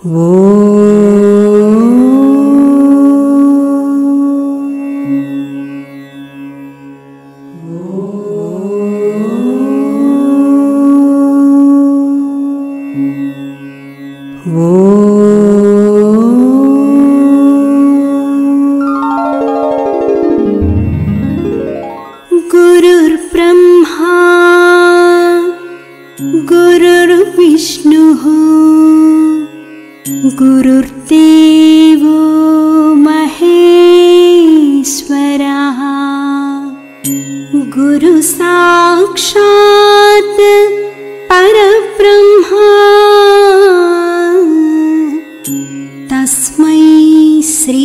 गुरुर्ब्रह्मा गुरुर्विष्णुः गुरुर्देवो महेश्वरः गुरुसाक्षात् परब्रह्मा तस्मै श्री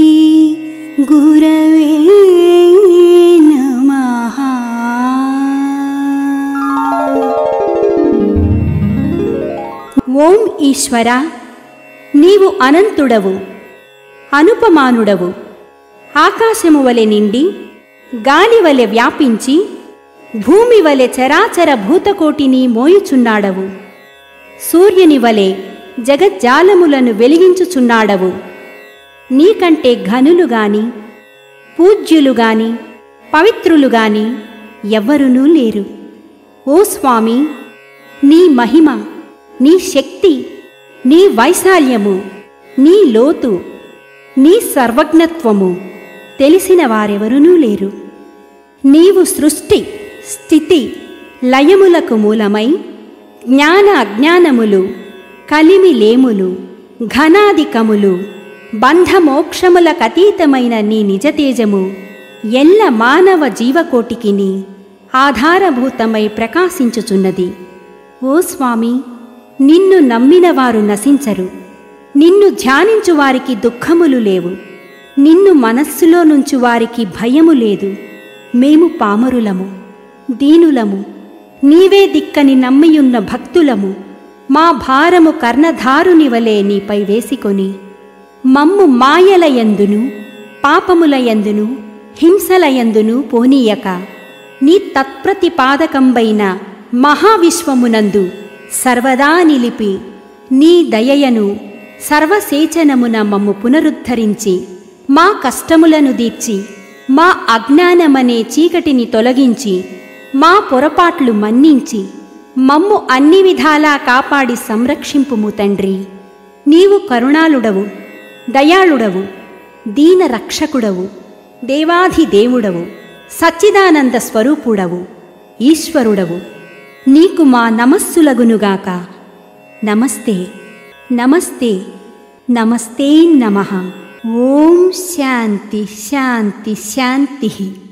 गुरवे नमः ఓం ఈశ్వర నీవు అనంతుడవు అనుపమానుడవు ఆకాశము వలె నిండి గాలి వలె వ్యాపించి భూమి వలె చరాచర భూతకోటిని మోయుచున్నాడవు సూర్యుని వలె జగజ్జాలములను వెలిగించుచున్నాడవు నీకంటే ఘనులు గాని పూజ్యులు గాని పవిత్రులు గాని ఎవ్వరునూ లేరు ఓ స్వామి నీ మహిమ నీ శక్తి నీ వైశాల్యము నీ లోతు నీ సర్వజ్ఞత్వము తెలిసిన వారెవరునూ లేరు నీవు సృష్టి స్థితి లయములకు మూలమై జ్ఞాన అజ్ఞానములు కలిమి లేములు ఘనాధికములు బంధమోక్షములకతీతమైన నీ నిజతేజము ఎల్ల మానవ జీవకోటికిని ఆధారభూతమై ప్రకాశించుచున్నది ఓ స్వామి నిన్ను నమ్మిన వారు నశించరు నిన్ను ధ్యానించు వారికి దుఃఖములు లేవు నిన్ను మనస్సులో నుంచి వారికి భయము లేదు మేము పామరులము దీనులము నీవే దిక్కని నమ్మియున్న భక్తులము మా భారము కర్ణధారుని వలె నీపై వేసికొని మమ్ము మాయలయందును పాపములయందును హింసలయందును పోనీయక నీ తత్ప్రతిపాదకంబైన మహావిశ్వమునందు సర్వదా నిలిపి నీ దయయను సర్వసేచనమున మమ్ము పునరుద్ధరించి మా కష్టములను దీర్చి మా అజ్ఞానమనే చీకటిని తొలగించి మా పొరపాట్లు మన్నించి మమ్ము అన్ని విధాలా కాపాడి సంరక్షింపుము తండ్రి నీవు కరుణాళుడవు దయాళుడవు దీన రక్షకుడవు దేవాధి దేవుడవు సచ్చిదానంద స్వరూపుడవు ఈశ్వరుడవు నీకు మా నమస్సులగునుగాక నమస్తే నమస్తే నమస్తే నమ ఓం శాంతి శాంతి శాంతి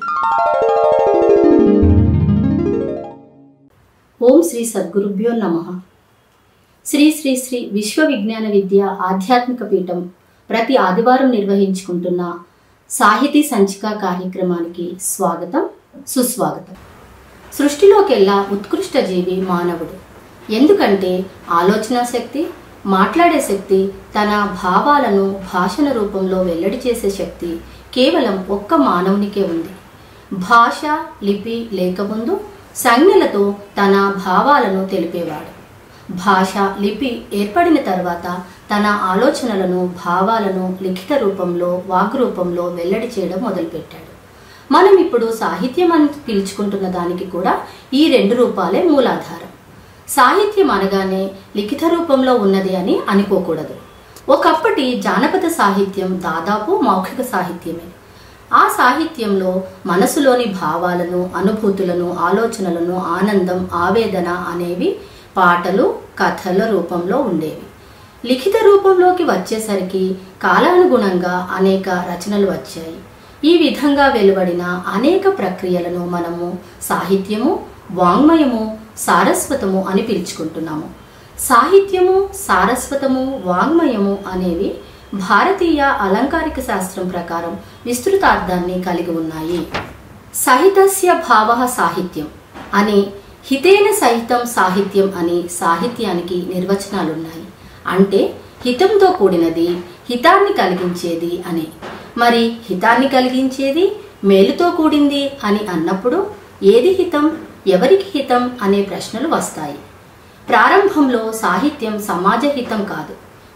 ఓం శ్రీ సద్గురుభ్యో నమ శ్రీ శ్రీ శ్రీ విశ్వ విజ్ఞాన విద్య ఆధ్యాత్మిక పీఠం ప్రతి ఆదివారం నిర్వహించుకుంటున్న సాహితీ సంచిక కార్యక్రమానికి స్వాగతం సుస్వాగతం సృష్టిలోకెల్లా ఉత్కృష్ట జీవి మానవుడు ఎందుకంటే ఆలోచన శక్తి మాట్లాడే శక్తి తన భావాలను భాషల రూపంలో వెల్లడి చేసే శక్తి కేవలం ఒక్క మానవునికే ఉంది భాష లిపి లేకముందు సంజ్ఞలతో తన భావాలను తెలిపేవాడు భాష లిపి ఏర్పడిన తర్వాత తన ఆలోచనలను భావాలను లిఖిత రూపంలో వాగ్రూపంలో వెల్లడి చేయడం మొదలుపెట్టాడు మనం ఇప్పుడు సాహిత్యం అని పిలుచుకుంటున్న దానికి కూడా ఈ రెండు రూపాలే మూలాధారం సాహిత్యం అనగానే లిఖిత రూపంలో ఉన్నది అని అనుకోకూడదు ఒకప్పటి జానపద సాహిత్యం దాదాపు మౌఖిక సాహిత్యమే ఆ సాహిత్యంలో మనసులోని భావాలను అనుభూతులను ఆలోచనలను ఆనందం ఆవేదన అనేవి పాటలు కథల రూపంలో ఉండేవి లిఖిత రూపంలోకి వచ్చేసరికి కాలానుగుణంగా అనేక రచనలు వచ్చాయి ఈ విధంగా వెలువడిన అనేక ప్రక్రియలను మనము సాహిత్యము వాంగ్మయము సారస్వతము అని పిలుచుకుంటున్నాము సాహిత్యము సారస్వతము వాంగ్మయము అనేవి భారతీయ అలంకారిక శాస్త్రం ప్రకారం విస్తృతార్థాన్ని కలిగి ఉన్నాయి సహితస్య భావ సాహిత్యం అని హితేన సహితం సాహిత్యం అని సాహిత్యానికి నిర్వచనాలున్నాయి అంటే హితంతో కూడినది హితాన్ని కలిగించేది అని మరి హితాన్ని కలిగించేది మేలుతో కూడింది అని అన్నప్పుడు ఏది హితం ఎవరికి హితం అనే ప్రశ్నలు వస్తాయి ప్రారంభంలో సాహిత్యం సమాజ హితం కాదు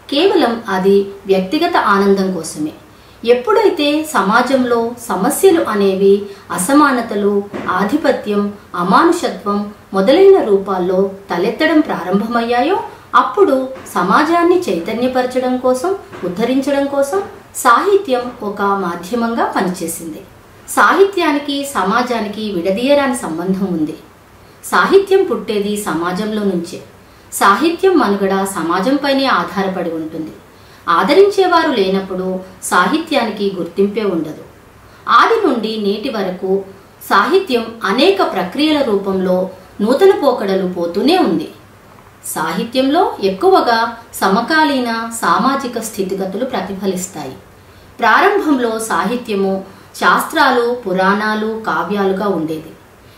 కేవలం అది వ్యక్తిగత ఆనందం కోసమే ఎప్పుడైతే సమాజంలో సమస్యలు అనేవి అసమానతలు ఆధిపత్యం అమానుషత్వం మొదలైన రూపాల్లో తలెత్తడం ప్రారంభమయ్యాయో అప్పుడు సమాజాన్ని చైతన్యపరచడం కోసం ఉద్ధరించడం కోసం సాహిత్యం ఒక మాధ్యమంగా పనిచేసింది సాహిత్యానికి సమాజానికి విడదీయరాని సంబంధం ఉంది సాహిత్యం పుట్టేది సమాజంలో నుంచే సాహిత్యం మనుగడ సమాజంపైనే ఆధారపడి ఉంటుంది ఆదరించేవారు లేనప్పుడు సాహిత్యానికి గుర్తింపే ఉండదు ఆది నుండి నేటి వరకు సాహిత్యం అనేక ప్రక్రియల రూపంలో నూతన పోకడలు పోతూనే ఉంది సాహిత్యంలో ఎక్కువగా సమకాలీన సామాజిక స్థితిగతులు ప్రతిఫలిస్తాయి ప్రారంభంలో సాహిత్యము శాస్త్రాలు పురాణాలు కావ్యాలుగా ఉండేది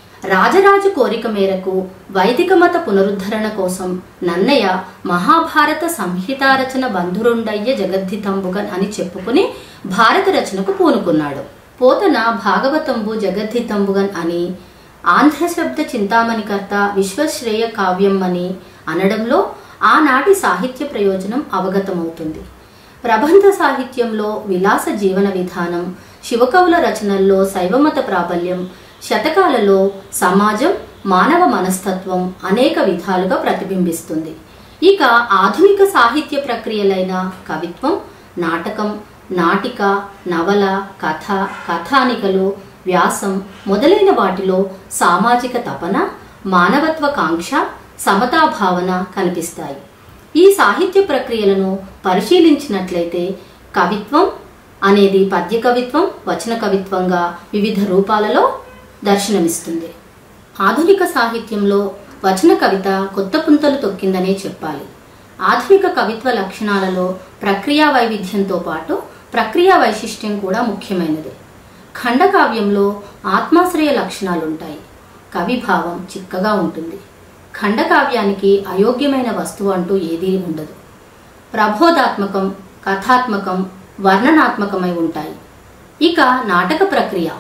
రాజరాజు కోరిక మేరకు వైదిక మత పునరుద్ధరణ కోసం నన్నయ్య మహాభారత సంహితారచన బంధురుండయ్య జగద్ధితంబుగన్ అని చెప్పుకుని భారత రచనకు పూనుకున్నాడు పోతన భాగవతంబు జగద్ధితంబుగన్ అని ఆంధ్ర శబ్ద చింతామణికర్త విశ్వశ్రేయ కావ్యం అని అనడంలో ఆనాటి సాహిత్య ప్రయోజనం అవగతమవుతుంది ప్రబంధ సాహిత్యంలో విలాస జీవన విధానం శివకవుల రచనల్లో శైవమత ప్రాబల్యం శతకాలలో సమాజం మానవ మనస్తత్వం అనేక విధాలుగా ప్రతిబింబిస్తుంది ఇక ఆధునిక సాహిత్య ప్రక్రియలైన కవిత్వం నాటకం నాటిక నవల కథ కథానికలు వ్యాసం మొదలైన వాటిలో సామాజిక తపన మానవత్వ కాంక్ష సమతా భావన కనిపిస్తాయి ఈ సాహిత్య ప్రక్రియలను పరిశీలించినట్లయితే కవిత్వం అనేది పద్య కవిత్వం వచన కవిత్వంగా వివిధ రూపాలలో దర్శనమిస్తుంది ఆధునిక సాహిత్యంలో వచన కవిత కొత్త పుంతలు తొక్కిందనే చెప్పాలి ఆధునిక కవిత్వ లక్షణాలలో ప్రక్రియా వైవిధ్యంతో పాటు ప్రక్రియా వైశిష్ట్యం కూడా ముఖ్యమైనది ఖండకావ్యంలో ఆత్మాశ్రయ లక్షణాలుంటాయి కవిభావం చిక్కగా ఉంటుంది ఖండకావ్యానికి అయోగ్యమైన వస్తువు అంటూ ఏదీ ఉండదు ప్రబోధాత్మకం కథాత్మకం వర్ణనాత్మకమై ఉంటాయి ఇక నాటక ప్రక్రియ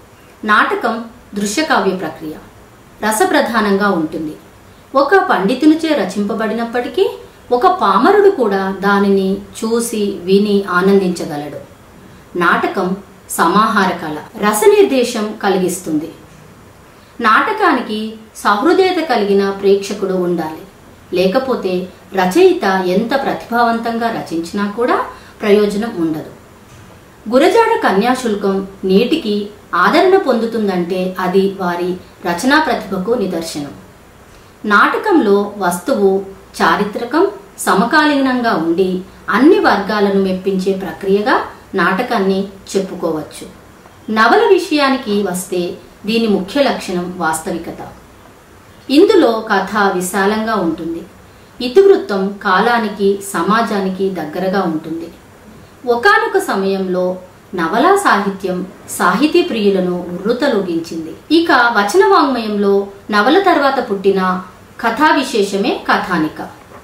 నాటకం దృశ్యకావ్య ప్రక్రియ రసప్రధానంగా ఉంటుంది ఒక పండితునిచే రచింపబడినప్పటికీ ఒక పామరుడు కూడా దానిని చూసి విని ఆనందించగలడు నాటకం సమాహార కళ రసనిర్దేశం కలిగిస్తుంది నాటకానికి సహృదయత కలిగిన ప్రేక్షకుడు ఉండాలి లేకపోతే రచయిత ఎంత ప్రతిభావంతంగా రచించినా కూడా ప్రయోజనం ఉండదు గురజాడ కన్యాశుల్కం నేటికి ఆదరణ పొందుతుందంటే అది వారి రచనా ప్రతిభకు నిదర్శనం నాటకంలో వస్తువు చారిత్రకం సమకాలీనంగా ఉండి అన్ని వర్గాలను మెప్పించే ప్రక్రియగా నాటకాన్ని చెప్పుకోవచ్చు నవల విషయానికి వస్తే దీని ముఖ్య లక్షణం వాస్తవికత ఇందులో కథ విశాలంగా ఉంటుంది ఇతివృత్తం కాలానికి సమాజానికి దగ్గరగా ఉంటుంది ఒకానొక సమయంలో నవలా సాహిత్యం సాహితీ ప్రియులను ఉర్రుతలొగించింది ఇక వచన వాంగ్మయంలో నవల తర్వాత పుట్టిన కథా విశేషమే కథానిక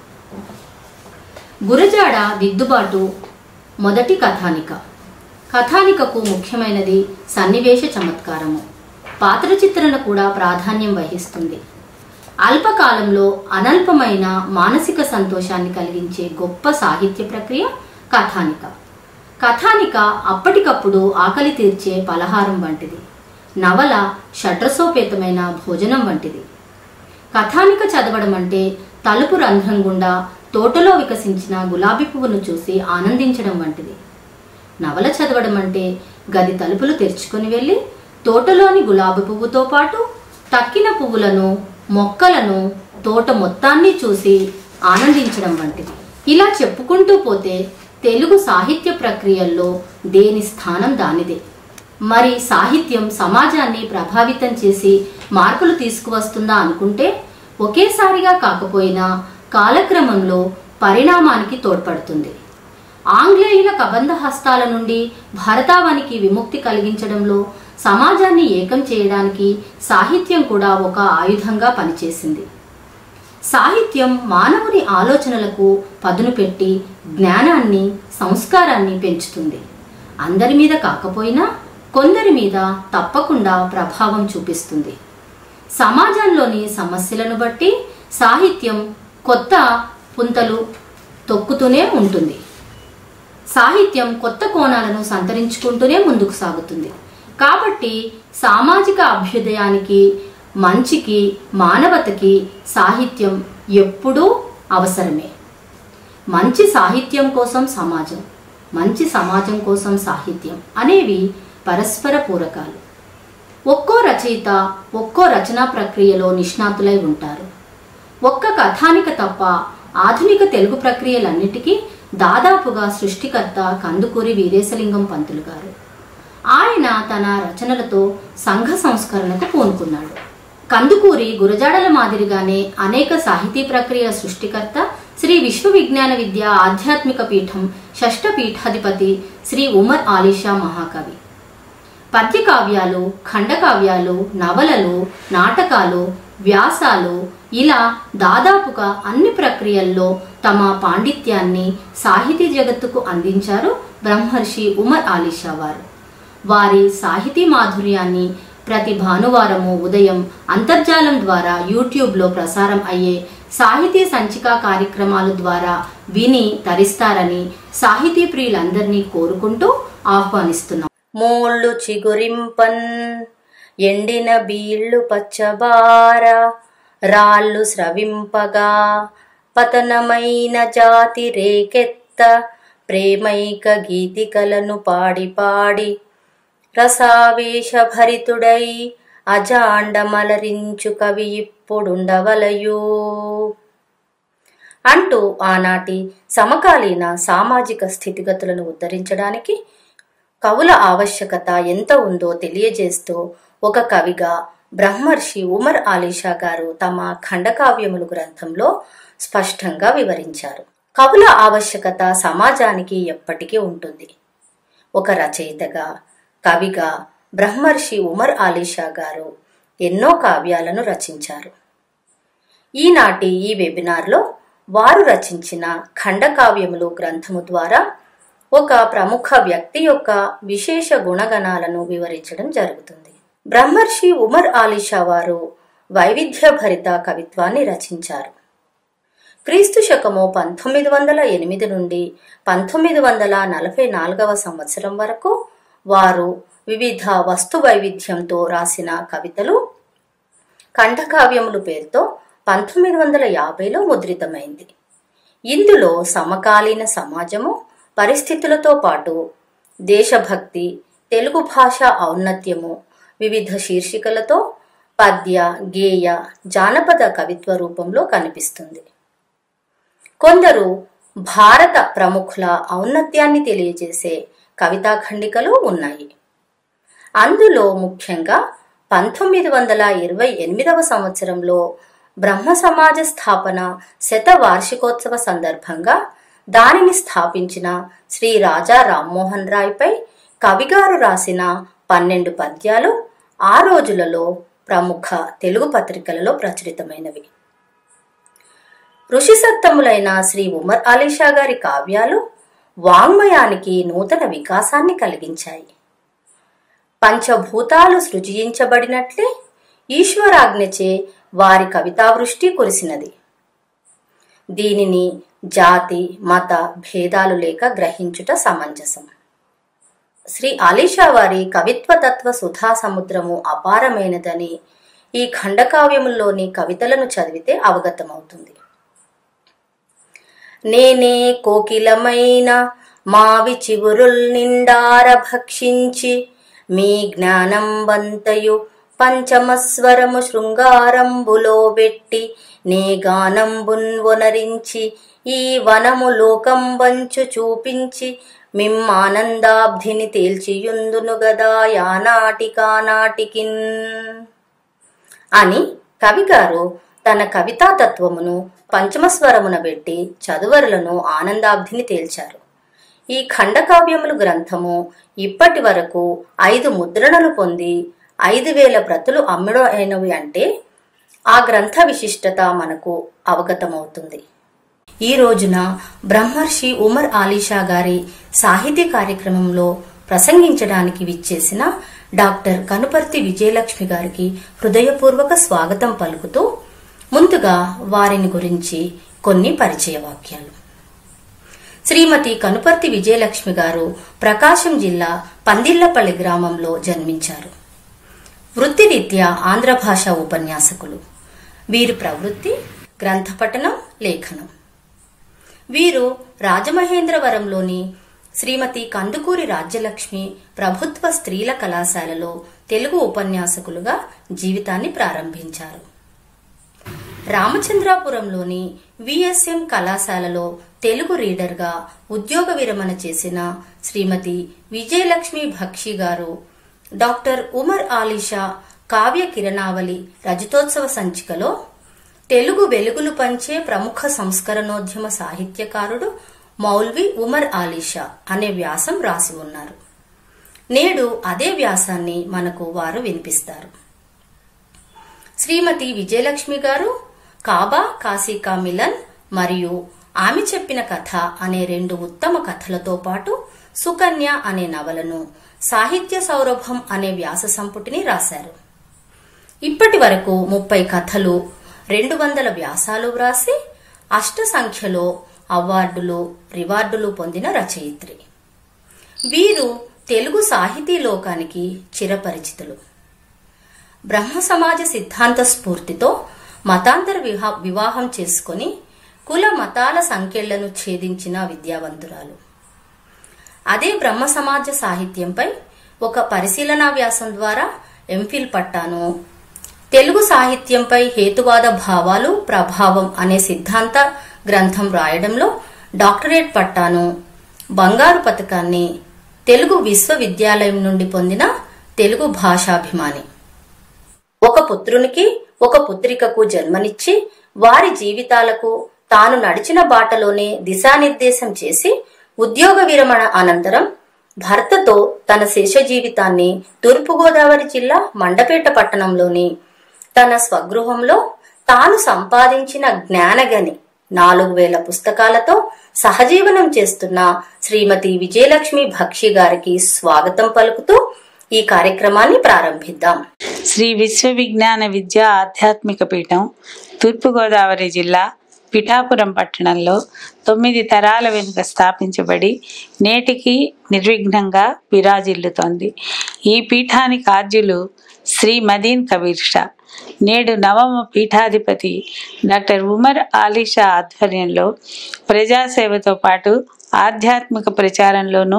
గురజాడ దిద్దుబాటు మొదటి కథానిక కథానికకు ముఖ్యమైనది సన్నివేశ చమత్కారము పాత్ర చిత్రణ కూడా ప్రాధాన్యం వహిస్తుంది అల్పకాలంలో అనల్పమైన మానసిక సంతోషాన్ని కలిగించే గొప్ప సాహిత్య ప్రక్రియ కథానిక కథానిక అప్పటికప్పుడు ఆకలి తీర్చే పలహారం వంటిది నవల షడ్రసోపేతమైన భోజనం వంటిది కథానిక చదవడం అంటే తలుపు రంధ్రం గుండా తోటలో వికసించిన గులాబీ పువ్వును చూసి ఆనందించడం వంటిది నవల చదవడం అంటే గది తలుపులు తెరుచుకొని వెళ్ళి తోటలోని గులాబీ పువ్వుతో పాటు తక్కిన పువ్వులను మొక్కలను తోట మొత్తాన్ని చూసి ఆనందించడం వంటిది ఇలా చెప్పుకుంటూ పోతే తెలుగు సాహిత్య ప్రక్రియల్లో దేని స్థానం దానిదే మరి సాహిత్యం సమాజాన్ని ప్రభావితం చేసి మార్పులు తీసుకువస్తుందా అనుకుంటే ఒకేసారిగా కాకపోయినా కాలక్రమంలో పరిణామానికి తోడ్పడుతుంది ఆంగ్లేయుల కబంధ హస్తాల నుండి భారతావానికి విముక్తి కలిగించడంలో సమాజాన్ని ఏకం చేయడానికి సాహిత్యం కూడా ఒక ఆయుధంగా పనిచేసింది సాహిత్యం మానవుని ఆలోచనలకు పదును పెట్టి జ్ఞానాన్ని సంస్కారాన్ని పెంచుతుంది అందరి మీద కాకపోయినా కొందరి మీద తప్పకుండా ప్రభావం చూపిస్తుంది సమాజంలోని సమస్యలను బట్టి సాహిత్యం కొత్త పుంతలు తొక్కుతూనే ఉంటుంది సాహిత్యం కొత్త కోణాలను సంతరించుకుంటూనే ముందుకు సాగుతుంది కాబట్టి సామాజిక అభ్యుదయానికి మంచికి మానవతకి సాహిత్యం ఎప్పుడూ అవసరమే మంచి సాహిత్యం కోసం సమాజం మంచి సమాజం కోసం సాహిత్యం అనేవి పరస్పర పూరకాలు ఒక్కో రచయిత ఒక్కో రచనా ప్రక్రియలో నిష్ణాతులై ఉంటారు ఒక్క కథానిక తప్ప ఆధునిక తెలుగు ప్రక్రియలన్నిటికీ దాదాపుగా సృష్టికర్త కందుకూరి వీరేశలింగం పంతులు గారు ఆయన తన రచనలతో సంఘ సంస్కరణకు పూనుకున్నాడు కందుకూరి గురజాడల మాదిరిగానే అనేక సాహితీ ప్రక్రియ సృష్టికర్త శ్రీ విశ్వ విజ్ఞాన విద్య ఆధ్యాత్మిక పీఠం షష్ఠ పీఠాధిపతి శ్రీ ఉమర్ ఆలీషా మహాకవి పద్యకావ్యాలు ఖండకావ్యాలు నవలలు నాటకాలు వ్యాసాలు ఇలా దాదాపుగా అన్ని ప్రక్రియల్లో తమ పాండిత్యాన్ని సాహితీ జగత్తుకు అందించారు బ్రహ్మర్షి ఉమర్ ఆలీషా వారు వారి సాహితీ మాధుర్యాన్ని ప్రతి భానువారము ఉదయం అంతర్జాలం ద్వారా యూట్యూబ్లో ప్రసారం అయ్యే సాహితీ సంచిక కార్యక్రమాల ద్వారా విని తరిస్తారని సాహితీ ప్రియులందరినీ కోరుకుంటూ ఆహ్వానిస్తున్నాం మోళ్ళు చిగురింపన్ ఎండిన బీళ్ళు పచ్చబార రాళ్ళు స్రవింపగా పతనమైన జాతి రేకెత్త ప్రేమైక గీతికలను పాడి పాడి రసావేశభరితుడై అజాండమలరించు కవి ఇప్పుడుండవలయు అంటూ ఆనాటి సమకాలీన సామాజిక స్థితిగతులను ఉద్ధరించడానికి కవుల ఆవశ్యకత ఎంత ఉందో తెలియజేస్తూ ఒక కవిగా బ్రహ్మర్షి ఉమర్ ఆలీషా గారు తమ ఖండకావ్యములు గ్రంథంలో స్పష్టంగా వివరించారు కవుల ఆవశ్యకత సమాజానికి ఎప్పటికీ ఉంటుంది ఒక రచయితగా కవిగా బ్రహ్మర్షి ఉమర్ ఆలీషా గారు ఎన్నో కావ్యాలను రచించారు ఈనాటి ఈ వెబినార్లో వారు రచించిన ఖండకావ్యములు గ్రంథము ద్వారా ఒక ప్రముఖ వ్యక్తి యొక్క విశేష గుణగణాలను వివరించడం జరుగుతుంది బ్రహ్మర్షి ఉమర్ ఆలీషా వారు వైవిధ్యభరిత కవిత్వాన్ని రచించారు క్రీస్తు శకము పంతొమ్మిది వందల ఎనిమిది నుండి పంతొమ్మిది వందల నలభై నాలుగవ సంవత్సరం వరకు వారు వివిధ వస్తు వైవిధ్యంతో రాసిన కవితలు ఖండకావ్యములు పేరుతో పంతొమ్మిది వందల యాభైలో ముద్రితమైంది ఇందులో సమకాలీన సమాజము పరిస్థితులతో పాటు దేశభక్తి తెలుగు భాష ఔన్నత్యము వివిధ శీర్షికలతో పద్య గేయ జానపద కవిత్వ రూపంలో కనిపిస్తుంది కొందరు భారత ప్రముఖుల ఔన్నత్యాన్ని తెలియజేసే కవితా ఖండికలు ఉన్నాయి అందులో ముఖ్యంగా పంతొమ్మిది వందల ఇరవై ఎనిమిదవ సంవత్సరంలో బ్రహ్మ సమాజ స్థాపన శత వార్షికోత్సవ సందర్భంగా దానిని స్థాపించిన శ్రీ రాజా రామ్మోహన్ రాయ్పై కవిగారు రాసిన పన్నెండు పద్యాలు ఆ రోజులలో ప్రముఖ తెలుగు పత్రికలలో ప్రచురితమైనవి ఋషిసత్తములైన శ్రీ ఉమర్ అలీషా గారి కావ్యాలు వాంగ్మయానికి నూతన వికాసాన్ని కలిగించాయి పంచభూతాలు సృజించబడినట్లే ఈశ్వరాజ్ఞచే వారి కవితావృష్టి కురిసినది దీనిని జాతి మత భేదాలు లేక గ్రహించుట సమంజసం శ్రీ ఆలీషా వారి కవిత్వతత్వ సుధా సముద్రము అపారమైనదని ఈ ఖండకావ్యముల్లోని కవితలను చదివితే అవగతమవుతుంది నేనే కోకిలమైన మావి చివురుల్ నిండార భక్షించి మీ జ్ఞానం వంతయు పంచమస్వరము శృంగారంబులో పెట్టి నే గానంబున్ వనరించి ఈ వనము లోకం వంచు చూపించి మిమ్మానందాబ్ధిని తేల్చియుందును గదా యానాటికానాటికిన్ అని కవిగారు తన కవితా తత్వమును పంచమస్వరమున పెట్టి చదువరులను ఆనందాబ్ధిని తేల్చారు ఈ ఖండకావ్యములు గ్రంథము ఇప్పటి వరకు ఐదు ముద్రణలు పొంది ఐదు వేల ప్రతులు అమ్ముడు అయినవి అంటే ఆ గ్రంథ విశిష్టత మనకు అవగతమవుతుంది ఈ రోజున బ్రహ్మర్షి ఉమర్ ఆలీషా గారి సాహితీ కార్యక్రమంలో ప్రసంగించడానికి విచ్చేసిన డాక్టర్ కనుపర్తి విజయలక్ష్మి గారికి హృదయపూర్వక స్వాగతం పలుకుతూ ముందుగా వారిని గురించి కొన్ని పరిచయ వాక్యాలు శ్రీమతి కనుపర్తి విజయలక్ష్మి గారు ప్రకాశం జిల్లా పందిళ్లపల్లి గ్రామంలో జన్మించారు వృత్తిరీత్యా ఆంధ్ర భాష ఉపన్యాసకులు వీరి ప్రవృత్తి గ్రంథపఠనం లేఖనం వీరు రాజమహేంద్రవరంలోని శ్రీమతి కందుకూరి రాజ్యలక్ష్మి ప్రభుత్వ స్త్రీల కళాశాలలో తెలుగు ఉపన్యాసకులుగా జీవితాన్ని ప్రారంభించారు రామచంద్రాపురంలోని విఎస్ఎం కళాశాలలో తెలుగు రీడర్గా ఉద్యోగ విరమణ చేసిన శ్రీమతి విజయలక్ష్మి భక్షి గారు డాక్టర్ ఉమర్ ఆలీషా కావ్య కిరణావళి రజతోత్సవ సంచికలో తెలుగు వెలుగులు పంచే ప్రముఖ సంస్కరణోద్యమ సాహిత్యకారుడు మౌల్వి ఉమర్ ఆలీషా అనే వ్యాసం రాసి ఉన్నారు నేడు అదే వ్యాసాన్ని మనకు వారు వినిపిస్తారు శ్రీమతి విజయలక్ష్మి గారు కాబా కాశీకా మిలన్ మరియు ఆమె చెప్పిన కథ అనే రెండు ఉత్తమ కథలతో పాటు సుకన్య అనే నవలను సాహిత్య సౌరభం అనే వ్యాస సంపుటిని రాశారు ఇప్పటి వరకు ముప్పై కథలు రెండు వందల వ్యాసాలు వ్రాసి అష్ట సంఖ్యలో అవార్డులు రివార్డులు పొందిన రచయిత్రి వీరు తెలుగు సాహితీ లోకానికి చిరపరిచితులు బ్రహ్మ సమాజ సిద్ధాంత స్ఫూర్తితో మతాంతర విహా- వివాహం చేసుకొని కుల మతాల సంఖ్యలను ఛేదించిన విద్యావంతురాలు అదే బ్రహ్మ సమాజ సాహిత్యంపై ఒక పరిశీలనా వ్యాసం ద్వారా ఎంఫిల్ పట్టాను తెలుగు సాహిత్యంపై హేతువాద భావాలు ప్రభావం అనే సిద్ధాంత గ్రంథం రాయడంలో డాక్టరేట్ పట్టాను బంగారు పథకాన్ని తెలుగు విశ్వవిద్యాలయం నుండి పొందిన తెలుగు భాషాభిమాని ఒక పుత్రునికి ఒక పుత్రికకు జన్మనిచ్చి వారి జీవితాలకు తాను నడిచిన బాటలోనే దిశానిర్దేశం చేసి ఉద్యోగ విరమణ అనంతరం భర్తతో తన శేష జీవితాన్ని తూర్పుగోదావరి జిల్లా మండపేట పట్టణంలోని తన స్వగృహంలో తాను సంపాదించిన జ్ఞానగని నాలుగు వేల పుస్తకాలతో సహజీవనం చేస్తున్న శ్రీమతి విజయలక్ష్మి భక్షి గారికి స్వాగతం పలుకుతూ ఈ కార్యక్రమాన్ని ప్రారంభిద్దాం శ్రీ విశ్వవిజ్ఞాన విద్యా ఆధ్యాత్మిక పీఠం తూర్పుగోదావరి జిల్లా పిఠాపురం పట్టణంలో తొమ్మిది తరాల వెనుక స్థాపించబడి నేటికి నిర్విఘ్నంగా విరాజిల్లుతోంది ఈ పీఠానికి ఆద్యులు శ్రీ మదీన్ కబీర్ షా నేడు నవమ పీఠాధిపతి డాక్టర్ ఉమర్ ఆలీషా ఆధ్వర్యంలో ప్రజాసేవతో పాటు ఆధ్యాత్మిక ప్రచారంలోనూ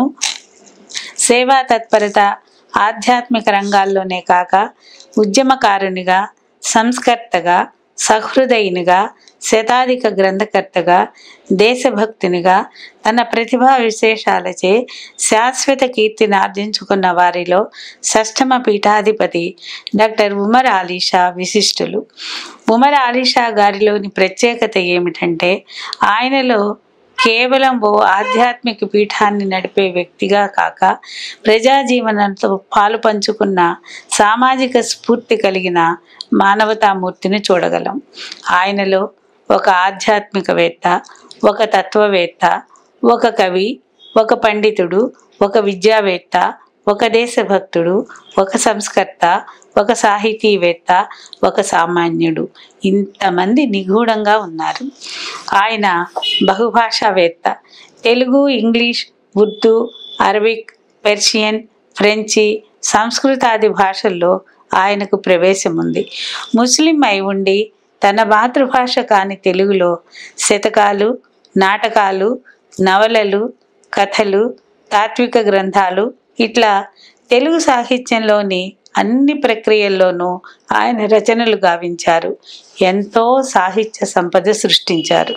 సేవా తత్పరత ఆధ్యాత్మిక రంగాల్లోనే కాక ఉద్యమకారునిగా సంస్కర్తగా సహృదయునిగా శతాధిక గ్రంథకర్తగా దేశభక్తునిగా తన ప్రతిభా విశేషాలచే శాశ్వత కీర్తిని ఆర్జించుకున్న వారిలో షష్టమ పీఠాధిపతి డాక్టర్ ఉమర్ ఆలీషా విశిష్టులు ఉమర్ ఆలీషా గారిలోని ప్రత్యేకత ఏమిటంటే ఆయనలో కేవలం ఓ ఆధ్యాత్మిక పీఠాన్ని నడిపే వ్యక్తిగా కాక ప్రజా జీవనంతో పాలు పంచుకున్న సామాజిక స్ఫూర్తి కలిగిన మానవతామూర్తిని చూడగలం ఆయనలో ఒక ఆధ్యాత్మికవేత్త ఒక తత్వవేత్త ఒక కవి ఒక పండితుడు ఒక విద్యావేత్త ఒక దేశభక్తుడు ఒక సంస్కర్త ఒక సాహితీవేత్త ఒక సామాన్యుడు ఇంతమంది నిగూఢంగా ఉన్నారు ఆయన బహుభాషావేత్త Telugu English Urdu Arabic Persian French సంస్కృతాది భాషల్లో ఆయనకు ప్రవేశం ఉంది ముస్లిం అయి ఉండి తన మాతృభాష కాని తెలుగులో శతకాలు నాటకాలు నవలలు కథలు తాత్విక గ్రంథాలు ఇట్లా తెలుగు సాహిత్యంలోని అన్ని ప్రక్రియల్లోనూ ఆయన రచనలు గావించారు ఎంతో సాహిత్య సంపద సృష్టించారు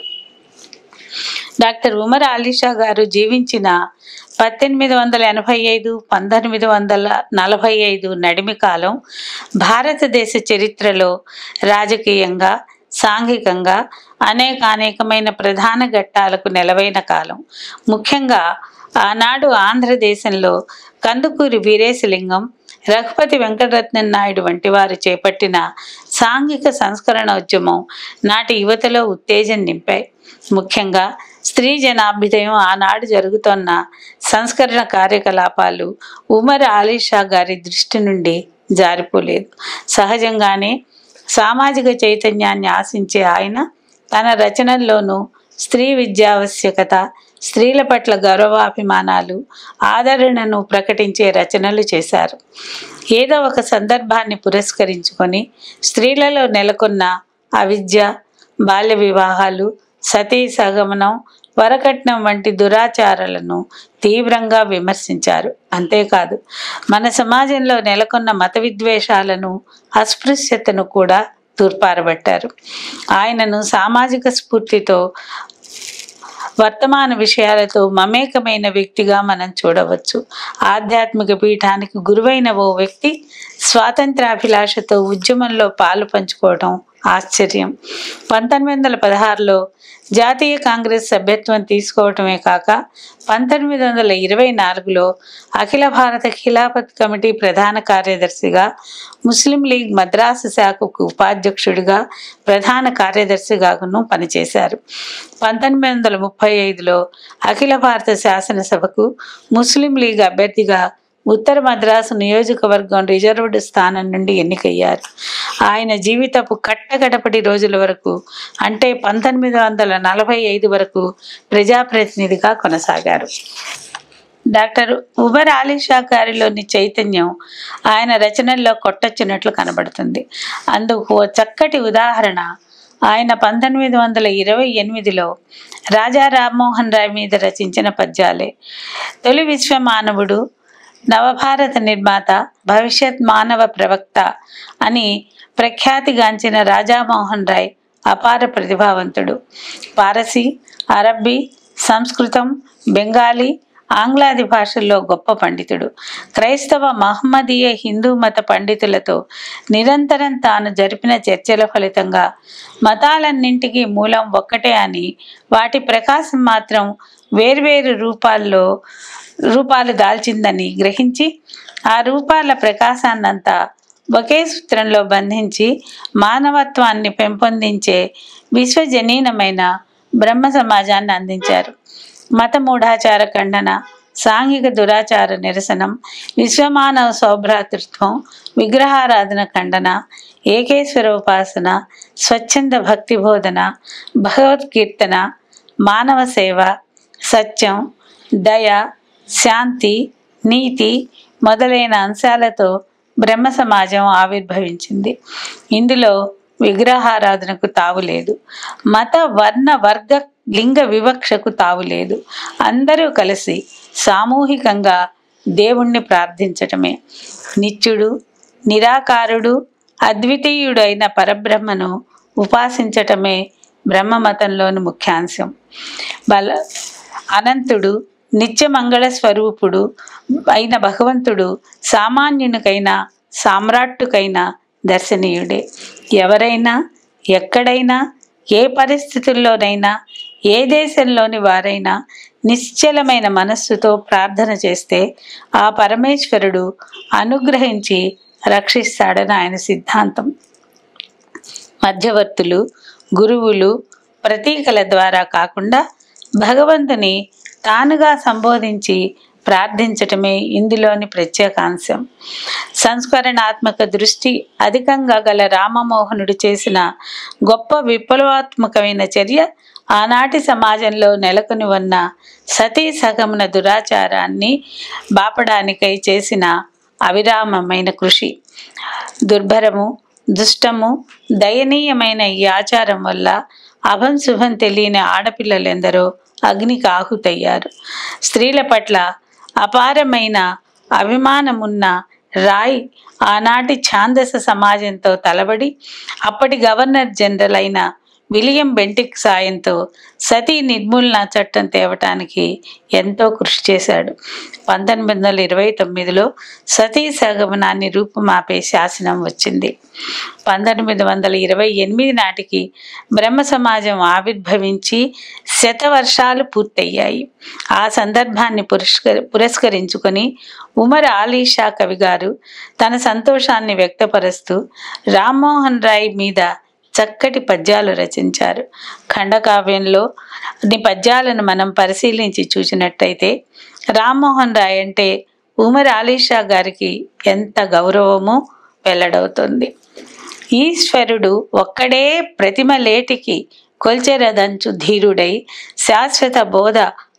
డాక్టర్ ఉమర్ ఆలీషా గారు జీవించిన పద్దెనిమిది వందల ఎనభై ఐదు పంతొమ్మిది వందల నలభై ఐదు నడిమి కాలం భారతదేశ చరిత్రలో రాజకీయంగా సాంఘికంగా అనేక అనేకమైన ప్రధాన ఘట్టాలకు నెలవైన కాలం ముఖ్యంగా ఆనాడు ఆంధ్రదేశంలో కందుకూరి వీరేశలింగం రఘుపతి వెంకటరత్నం నాయుడు వంటి వారు చేపట్టిన సాంఘిక సంస్కరణోద్యమం నాటి యువతలో ఉత్తేజం నింపాయి ముఖ్యంగా స్త్రీ జనాభ్యుదయం ఆనాడు జరుగుతున్న సంస్కరణ కార్యకలాపాలు ఉమర్ ఆలీషా గారి దృష్టి నుండి జారిపోలేదు సహజంగానే సామాజిక చైతన్యాన్ని ఆశించే ఆయన తన రచనల్లోనూ స్త్రీ విద్యావశ్యకత స్త్రీల పట్ల గౌరవాభిమానాలు ఆదరణను ప్రకటించే రచనలు చేశారు ఏదో ఒక సందర్భాన్ని పురస్కరించుకొని స్త్రీలలో నెలకొన్న అవిద్య బాల్య వివాహాలు సతీ సగమనం వరకట్నం వంటి దురాచారాలను తీవ్రంగా విమర్శించారు అంతేకాదు మన సమాజంలో నెలకొన్న మత విద్వేషాలను అస్పృశ్యతను కూడా తూర్పారబట్టారు ఆయనను సామాజిక స్ఫూర్తితో వర్తమాన విషయాలతో మమేకమైన వ్యక్తిగా మనం చూడవచ్చు ఆధ్యాత్మిక పీఠానికి గురువైన ఓ వ్యక్తి స్వాతంత్రాభిలాషతో ఉద్యమంలో పాలు పంచుకోవడం ఆశ్చర్యం పంతొమ్మిది వందల పదహారులో జాతీయ కాంగ్రెస్ సభ్యత్వం తీసుకోవటమే కాక పంతొమ్మిది వందల ఇరవై నాలుగులో అఖిల భారత ఖిలాఫత్ కమిటీ ప్రధాన కార్యదర్శిగా ముస్లిం లీగ్ మద్రాసు శాఖకు ఉపాధ్యక్షుడిగా ప్రధాన కార్యదర్శిగాను పనిచేశారు పంతొమ్మిది వందల ముప్పై ఐదులో అఖిల భారత శాసనసభకు ముస్లిం లీగ్ అభ్యర్థిగా ఉత్తర మద్రాసు నియోజకవర్గం రిజర్వ్డ్ స్థానం నుండి ఎన్నికయ్యారు ఆయన జీవితపు కట్టగడపటి రోజుల వరకు అంటే పంతొమ్మిది వందల నలభై ఐదు వరకు ప్రజాప్రతినిధిగా కొనసాగారు డాక్టర్ ఉబర్ ఆలీషా గారిలోని చైతన్యం ఆయన రచనల్లో కొట్టొచ్చినట్లు కనబడుతుంది అందుకు ఓ చక్కటి ఉదాహరణ ఆయన పంతొమ్మిది వందల ఇరవై ఎనిమిదిలో రాజా రామ్మోహన్ రాయ్ మీద రచించిన పద్యాలే తొలి విశ్వమానవుడు నవభారత నిర్మాత భవిష్యత్ మానవ ప్రవక్త అని ప్రఖ్యాతిగాంచిన రాజామోహన్ రాయ్ అపార ప్రతిభావంతుడు పారసీ అరబ్బీ సంస్కృతం బెంగాలీ ఆంగ్లాది భాషల్లో గొప్ప పండితుడు క్రైస్తవ మహమ్మదీయ హిందూ మత పండితులతో నిరంతరం తాను జరిపిన చర్చల ఫలితంగా మతాలన్నింటికీ మూలం ఒక్కటే అని వాటి ప్రకాశం మాత్రం వేర్వేరు రూపాల్లో రూపాలు దాల్చిందని గ్రహించి ఆ రూపాల ప్రకాశాన్నంతా ఒకే సూత్రంలో బంధించి మానవత్వాన్ని పెంపొందించే విశ్వజనీనమైన బ్రహ్మ సమాజాన్ని అందించారు మత మూఢాచార ఖండన సాంఘిక దురాచార నిరసనం విశ్వమానవ సౌభ్రాతృత్వం విగ్రహారాధన ఖండన ఏకేశ్వర ఉపాసన స్వచ్ఛంద భక్తి బోధన భగవద్కీర్తన మానవ సేవ సత్యం దయ శాంతి నీతి మొదలైన అంశాలతో బ్రహ్మ సమాజం ఆవిర్భవించింది ఇందులో విగ్రహారాధనకు తావులేదు మత వర్ణ వర్గ లింగ వివక్షకు తావులేదు అందరూ కలిసి సామూహికంగా దేవుణ్ణి ప్రార్థించటమే నిత్యుడు నిరాకారుడు అద్వితీయుడైన పరబ్రహ్మను ఉపాసించటమే బ్రహ్మమతంలోని ముఖ్యాంశం బల అనంతుడు నిత్యమంగళ స్వరూపుడు అయిన భగవంతుడు సామాన్యునికైనా సామ్రాట్టుకైనా దర్శనీయుడే ఎవరైనా ఎక్కడైనా ఏ పరిస్థితుల్లోనైనా ఏ దేశంలోని వారైనా నిశ్చలమైన మనస్సుతో ప్రార్థన చేస్తే ఆ పరమేశ్వరుడు అనుగ్రహించి రక్షిస్తాడని ఆయన సిద్ధాంతం మధ్యవర్తులు గురువులు ప్రతీకల ద్వారా కాకుండా భగవంతుని తానుగా సంబోధించి ప్రార్థించటమే ఇందులోని ప్రత్యేకాంశం సంస్కరణాత్మక దృష్టి అధికంగా గల రామమోహనుడు చేసిన గొప్ప విప్లవాత్మకమైన చర్య ఆనాటి సమాజంలో నెలకొని ఉన్న సతీ సగమన దురాచారాన్ని బాపడానికై చేసిన అవిరామమైన కృషి దుర్భరము దుష్టము దయనీయమైన ఈ ఆచారం వల్ల అభం శుభం తెలియని ఆడపిల్లలెందరో అగ్నికి ఆహుతయ్యారు స్త్రీల పట్ల అపారమైన అభిమానమున్న రాయ్ ఆనాటి ఛాందస సమాజంతో తలబడి అప్పటి గవర్నర్ జనరల్ అయిన విలియం బెంటిక్ సాయంతో సతీ నిర్మూలన చట్టం తేవటానికి ఎంతో కృషి చేశాడు పంతొమ్మిది వందల ఇరవై తొమ్మిదిలో సతీ సగమనాన్ని రూపుమాపే శాసనం వచ్చింది పంతొమ్మిది వందల ఇరవై ఎనిమిది నాటికి బ్రహ్మ సమాజం ఆవిర్భవించి శతవర్షాలు పూర్తయ్యాయి ఆ సందర్భాన్ని పురస్కర పురస్కరించుకొని ఉమర్ ఆలీ షా కవి గారు తన సంతోషాన్ని వ్యక్తపరుస్తూ రామ్మోహన్ రాయ్ మీద చక్కటి పద్యాలు రచించారు ఖండకావ్యంలో ని పద్యాలను మనం పరిశీలించి చూసినట్టయితే రామ్మోహన్ రాయ్ అంటే ఉమర్ ఆలీషా గారికి ఎంత గౌరవమో వెల్లడవుతుంది ఈశ్వరుడు ఒక్కడే ప్రతిమ లేటికి కొల్చెరదంచు ధీరుడై శాశ్వత బోధ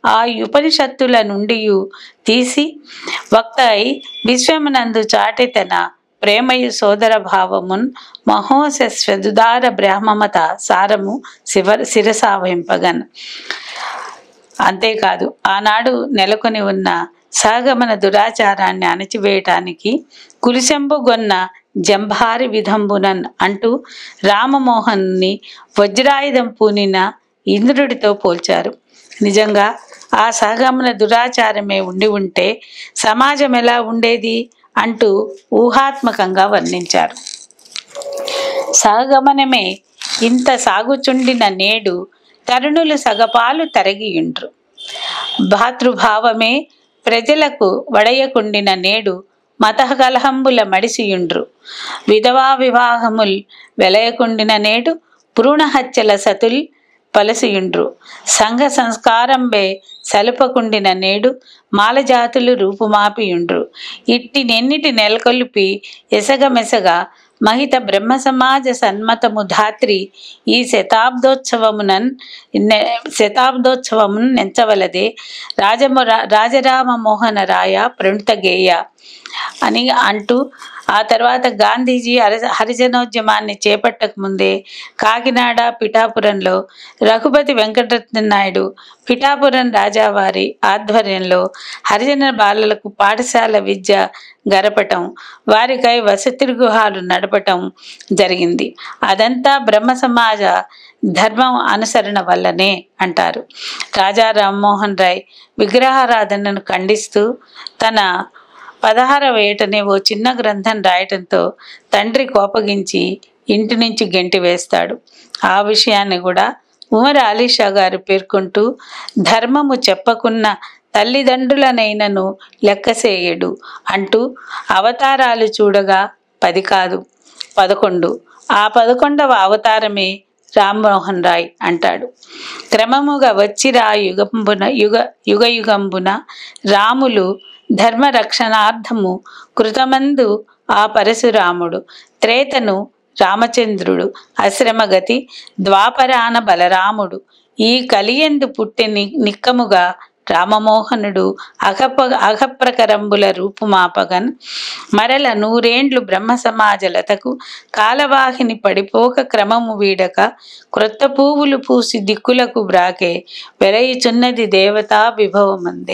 ఆ ఉపనిషత్తుల నుండి తీసి వక్త అయి విశ్వమునందు చాటి తన ప్రేమయు సోదర భావమున్ మహోసస్వదుదార బ్రహ్మమత సారము శివ శిరసావింపగన్ అంతేకాదు ఆనాడు నెలకొని ఉన్న సహగమన దురాచారాన్ని అణచివేయటానికి కులిశంబుగొన్న జంభారి విధంబునన్ అంటూ రామమోహన్ని వజ్రాయుధం పూనిన ఇంద్రుడితో పోల్చారు నిజంగా ఆ సహగమన దురాచారమే ఉండి ఉంటే సమాజం ఎలా ఉండేది అంటూ ఊహాత్మకంగా వర్ణించారు సహగమనమే ఇంత సాగుచుండిన నేడు తరుణులు సగపాలు తరగియుండ్రు భాతృభావమే ప్రజలకు వడయకుండిన నేడు మత కలహంబుల మడిసియుండ్రు విధవా వివాహముల్ వెలయకుండిన నేడు భ్రూణహత్యల సతుల్ పలసియుండ్రు సంఘ సంస్కారంబే సలుపకుండిన నేడు మాలజాతులు రూపుమాపియుండ్రు ఇట్టి నెన్నిటి నెలకొల్పి ఎసగమెసగ మహిత బ్రహ్మ సమాజ సన్మతము ధాత్రి ఈ శతాబ్దోత్సవమునన్ నె- శతాబ్దోత్సవమున్ నెంచవలదే రాజము రాజరామ మోహన రాయ ప్రణుత గేయ అని అంటూ ఆ తర్వాత గాంధీజీ హరి హరిజనోద్యమాన్ని చేపట్టక ముందే కాకినాడ పిఠాపురంలో రఘుపతి వెంకటరత్న నాయుడు పిఠాపురం రాజావారి ఆధ్వర్యంలో హరిజన బాలలకు పాఠశాల విద్య గరపటం వారికై వసతి గృహాలు నడపటం జరిగింది అదంతా బ్రహ్మ సమాజ ధర్మం అనుసరణ వల్లనే అంటారు రాజా రామ్మోహన్ రాయ్ విగ్రహారాధనను ఖండిస్తూ తన పదహారవ ఏటనే ఓ చిన్న గ్రంథం రాయటంతో తండ్రి కోపగించి ఇంటి నుంచి గెంటి వేస్తాడు ఆ విషయాన్ని కూడా ఉమర్ అలీషా గారు పేర్కొంటూ ధర్మము చెప్పకున్న తల్లిదండ్రులనైనను లెక్కసేయడు అంటూ అవతారాలు చూడగా పది కాదు పదకొండు ఆ పదకొండవ అవతారమే రామ్మోహన్ రాయ్ అంటాడు క్రమముగా వచ్చిరా యుగంబున యుగ యుగ యుగంబున రాములు ధర్మ రక్షణార్థము కృతమందు ఆ పరశురాముడు త్రేతను రామచంద్రుడు అశ్రమగతి ద్వాపరాన బలరాముడు ఈ కలియందు పుట్టి ని- నిక్కముగా రామమోహనుడు అగప అగప్రకరంబుల రూపుమాపగన్ మరల నూరేండ్లు బ్రహ్మ సమాజలతకు కాలవాహిని పడిపోక క్రమము వీడక క్రొత్త పువ్వులు పూసి దిక్కులకు బ్రాకే వెలయిచున్నది దేవతా విభవమందే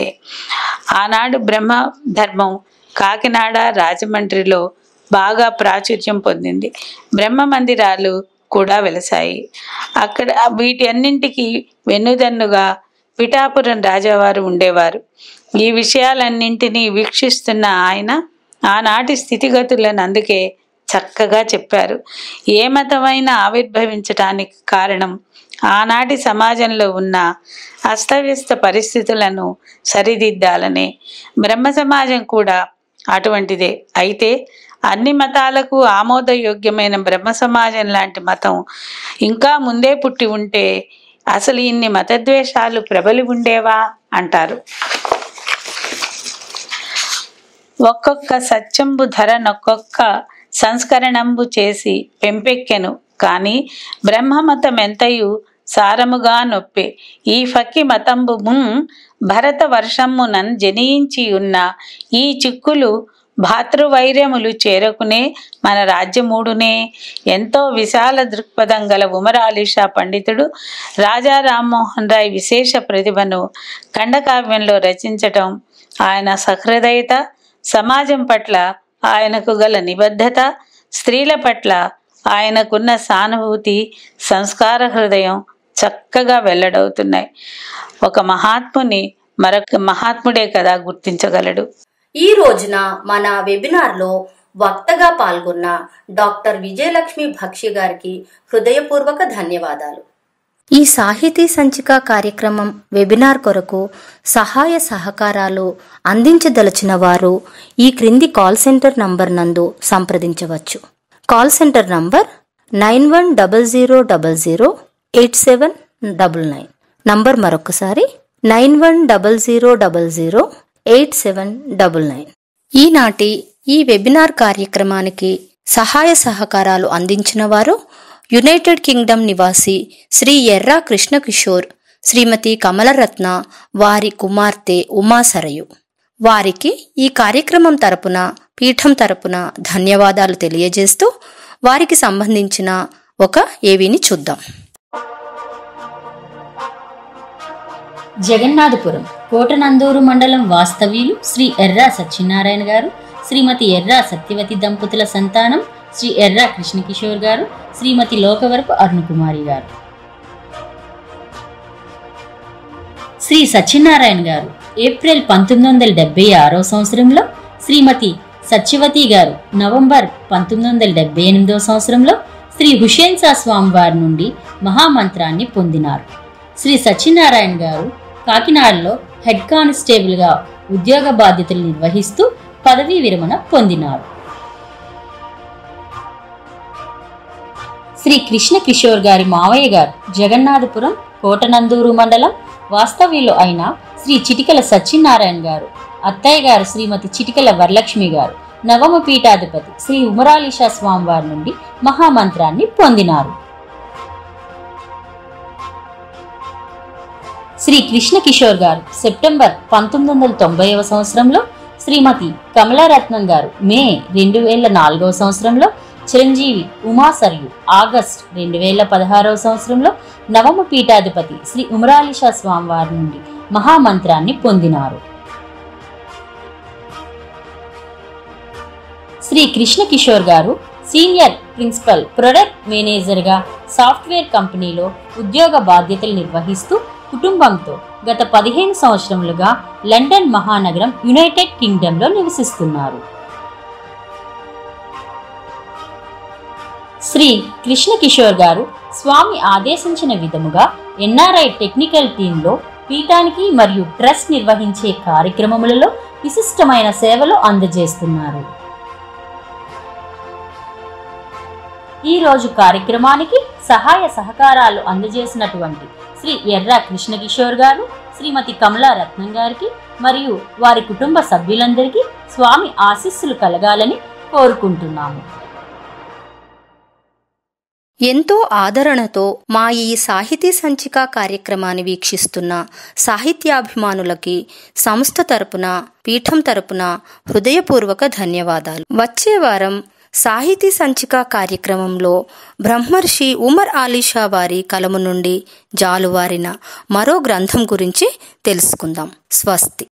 ఆనాడు బ్రహ్మ ధర్మం కాకినాడ రాజమండ్రిలో బాగా ప్రాచుర్యం పొందింది బ్రహ్మ మందిరాలు కూడా వెలసాయి అక్కడ వీటి అన్నింటికి వెన్నుదన్నుగా పిఠాపురం రాజావారు ఉండేవారు ఈ విషయాలన్నింటినీ వీక్షిస్తున్న ఆయన ఆనాటి స్థితిగతులను అందుకే చక్కగా చెప్పారు ఏ మతమైనా ఆవిర్భవించటానికి కారణం ఆనాటి సమాజంలో ఉన్న అస్తవ్యస్త పరిస్థితులను సరిదిద్దాలనే బ్రహ్మ సమాజం కూడా అటువంటిదే అయితే అన్ని మతాలకు ఆమోదయోగ్యమైన బ్రహ్మ సమాజం లాంటి మతం ఇంకా ముందే పుట్టి ఉంటే అసలు ఇన్ని మతద్వేషాలు ప్రబలి ఉండేవా అంటారు ఒక్కొక్క సత్యంబు ధరనొక్కొక్క సంస్కరణంబు చేసి పెంపెక్కెను కాని బ్రహ్మమతం ఎంతయు సారముగా నొప్పే ఈ ఫక్కి మతంబు మున్ భరత వర్షమ్మునన్ జనించి ఉన్న ఈ చిక్కులు భాతృవైర్యములు చేరకునే మన రాజ్యమూడునే ఎంతో విశాల దృక్పథం గల ఉమర్ అలీషా పండితుడు రాజా రామ్మోహన్ రాయ్ విశేష ప్రతిభను ఖండకావ్యంలో రచించటం ఆయన సహృదయత సమాజం పట్ల ఆయనకు గల నిబద్ధత స్త్రీల పట్ల ఆయనకున్న సానుభూతి సంస్కార హృదయం చక్కగా వెల్లడవుతున్నాయి ఒక మహాత్ముని మరొక మహాత్ముడే కదా గుర్తించగలడు ఈ రోజున మన వెబినార్లో వక్తగా పాల్గొన్న డాక్టర్ విజయలక్ష్మి భక్ష్య గారికి హృదయపూర్వక ధన్యవాదాలు ఈ సాహితీ సంచిక కార్యక్రమం వెబినార్ కొరకు సహాయ సహకారాలు అందించదలచిన వారు ఈ క్రింది కాల్ సెంటర్ నంబర్ నందు సంప్రదించవచ్చు call centre number nine one double zero double zero eight seven double nine number మరొకసారి nine one double zero double zero eight seven double nine ఈనాటి ఈ వెబినార్ కార్యక్రమానికి సహాయ సహకారాలు అందించిన వారు యునైటెడ్ కింగ్డమ్ నివాసి శ్రీ ఎర్రా కృష్ణకిషోర్ శ్రీమతి కమలరత్న వారి కుమార్తె ఉమాసరయు వారికి ఈ కార్యక్రమం తరపున పీఠం తరపున ధన్యవాదాలు తెలియజేస్తూ వారికి సంబంధించిన ఒక ఏవిని చూద్దాం జగన్నాథపురం కోటనందూరు మండలం వాస్తవ్యులు శ్రీ ఎర్రా సత్యనారాయణ గారు శ్రీమతి ఎర్రా సత్యవతి దంపతుల సంతానం శ్రీ ఎర్రా కృష్ణకిషోర్ గారు శ్రీమతి లోకవరపు అరుణకుమారి గారు శ్రీ సత్యనారాయణ గారు ఏప్రిల్ పంతొమ్మిది వందల డెబ్బై ఆరో సంవత్సరంలో శ్రీమతి సత్యవతి గారు నవంబర్ పంతొమ్మిది వందల డెబ్బై ఎనిమిదో సంవత్సరంలో శ్రీ హుషేన్ సా స్వామి వారి నుండి మహామంత్రాన్ని పొందినారు శ్రీ సత్యనారాయణ గారు కాకినాడలో హెడ్ కానిస్టేబుల్గా ఉద్యోగ బాధ్యతలు నిర్వహిస్తూ పదవీ విరమణ పొందినారు శ్రీ కృష్ణ కిషోర్ గారి మావయ్య గారు జగన్నాథపురం కోటనందూరు మండలం వాస్తవ్యులు అయిన శ్రీ చిటికల సత్యనారాయణ గారు అత్తయ్య గారు శ్రీమతి చిటికల వరలక్ష్మి గారు నవమ పీఠాధిపతి శ్రీ ఉమరాలిషా స్వామి వారి నుండి మహామంత్రాన్ని పొందినారు శ్రీ కృష్ణ కిషోర్ గారు సెప్టెంబర్ పంతొమ్మిది వందల తొంభైవ సంవత్సరంలో శ్రీమతి కమలారత్నం గారు మే రెండు వేల నాలుగవ సంవత్సరంలో చిరంజీవి ఉమాసర్యు ఆగస్ట్ రెండు వేల పదహారవ సంవత్సరంలో నవమ పీఠాధిపతి శ్రీ ఉమరాలిషా స్వామి వారి నుండి మహామంత్రాన్ని పొందినారు శ్రీ కృష్ణ కిషోర్ గారు సీనియర్ ప్రిన్సిపల్ ప్రొడక్ట్ మేనేజర్గా సాఫ్ట్వేర్ కంపెనీలో ఉద్యోగ బాధ్యతలు నిర్వహిస్తూ కుటుంబంతో గత పదిహేను సంవత్సరములుగా లండన్ మహానగరం యునైటెడ్ కింగ్డమ్లో నివసిస్తున్నారు శ్రీ కృష్ణ కిషోర్ గారు స్వామి ఆదేశించిన విధముగా ఎన్ఆర్ఐ టెక్నికల్ టీంలో పీఠానికి మరియు ట్రస్ట్ నిర్వహించే కార్యక్రమములలో విశిష్టమైన సేవలు అందజేస్తున్నారు ఈ రోజు కార్యక్రమానికి సహాయ సహకారాలు అందజేసినటువంటి శ్రీ ఎర్రా కృష్ణకిషోర్ గారు శ్రీమతి కమలా రత్నం గారికి మరియు వారి కుటుంబ సభ్యులందరికీ స్వామి ఆశీస్సులు కలగాలని కోరుకుంటున్నాము ఎంతో ఆదరణతో మా ఈ సాహితీ సంచిక కార్యక్రమాన్ని వీక్షిస్తున్న సాహిత్యాభిమానులకి సంస్థ తరపున పీఠం తరపున హృదయపూర్వక ధన్యవాదాలు వచ్చే వారం సాహితీ సంచిక కార్యక్రమంలో బ్రహ్మర్షి ఉమర్ ఆలీషా వారి కలము నుండి జాలువారిన మరో గ్రంథం గురించి తెలుసుకుందాం స్వస్తి